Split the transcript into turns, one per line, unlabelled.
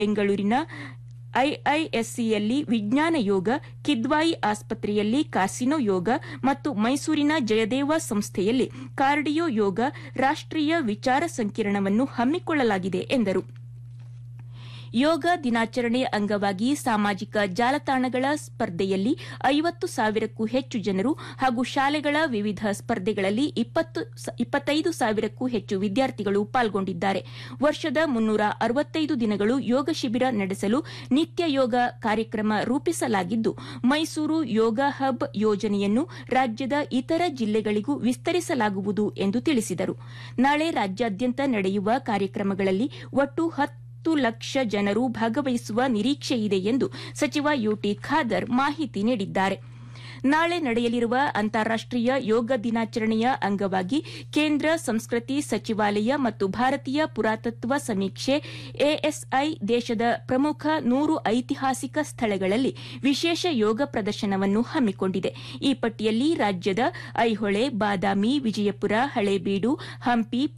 ಬೆಂಗಳೂರಿನ ಐಐಎಸ್ಸಿಯಲ್ಲಿ ವಿಜ್ಞಾನ ಯೋಗ ಕಿದ್ವಾಯಿ ಆಸ್ಪತ್ರೆಯಲ್ಲಿ ಕಾಸಿನೋ ಯೋಗ ಮತ್ತು ಮೈಸೂರಿನ ಜಯದೇವ ಸಂಸ್ಥೆಯಲ್ಲಿ ಕಾರ್ಡಿಯೋ ಯೋಗ ರಾಷ್ಟೀಯ ವಿಚಾರ ಸಂಕಿರಣವನ್ನು ಹಮ್ಮಿಕೊಳ್ಳಲಾಗಿದೆ ಎಂದರು ಯೋಗ ದಿನಾಚರಣೆ ಅಂಗವಾಗಿ ಸಾಮಾಜಿಕ ಜಾಲತಾಣಗಳ ಸ್ಪರ್ಧೆಯಲ್ಲಿ ಐವತ್ತು ಸಾವಿರಕ್ಕೂ ಹೆಚ್ಚು ಜನರು ಹಾಗೂ ಶಾಲೆಗಳ ವಿವಿಧ ಸ್ಪರ್ಧೆಗಳಲ್ಲಿ ಇಪ್ಪತ್ತೈದು ಸಾವಿರಕ್ಕೂ ಹೆಚ್ಚು ವಿದ್ಯಾರ್ಥಿಗಳು ಪಾಲ್ಗೊಂಡಿದ್ದಾರೆ ವರ್ಷದ ಮುನ್ನೂರ ಅರವತ್ತೈದು ದಿನಗಳು ಯೋಗ ಶಿಬಿರ ನಡೆಸಲು ನಿತ್ಯ ಯೋಗ ಕಾರ್ಯಕ್ರಮ ರೂಪಿಸಲಾಗಿದ್ದು ಮೈಸೂರು ಯೋಗ ಹಬ್ ಯೋಜನೆಯನ್ನು ರಾಜ್ಯದ ಇತರ ಜಿಲ್ಲೆಗಳಿಗೂ ವಿಸ್ತರಿಸಲಾಗುವುದು ಎಂದು ತಿಳಿಸಿದರು ನಾಳೆ ರಾಜ್ಯಾದ್ಯಂತ ನಡೆಯುವ ಕಾರ್ಯಕ್ರಮಗಳಲ್ಲಿ ಒಟ್ಟು ಹತ್ತು ಲಕ್ಷ ಜನರು ಭಾಗವಹಿಸುವ ನಿರೀಕ್ಷೆಯಿದೆ ಎಂದು ಸಚಿವ ಯುಟಿ ಖಾದರ್ ಮಾಹಿತಿ ನೀಡಿದ್ದಾರೆ ನಾಳೆ ನಡೆಯಲಿರುವ ಅಂತಾರಾಷ್ಟೀಯ ಯೋಗ ದಿನಾಚರಣೆಯ ಅಂಗವಾಗಿ ಕೇಂದ್ರ ಸಂಸ್ಕೃತಿ ಸಚಿವಾಲಯ ಮತ್ತು ಭಾರತೀಯ ಪುರಾತತ್ವ ಸಮೀಕ್ಷೆ ಎಎಸ್ಐ ದೇಶದ ಪ್ರಮುಖ ನೂರು ಐತಿಹಾಸಿಕ ಸ್ಥಳಗಳಲ್ಲಿ ವಿಶೇಷ ಯೋಗ ಪ್ರದರ್ಶನವನ್ನು ಹಮ್ಮಿಕೊಂಡಿದೆ ಈ ಪಟ್ಟಿಯಲ್ಲಿ ರಾಜ್ಯದ ಐಹೊಳೆ ಬಾದಾಮಿ ವಿಜಯಪುರ ಹಳೇಬೀಡು ಹಂಪಿ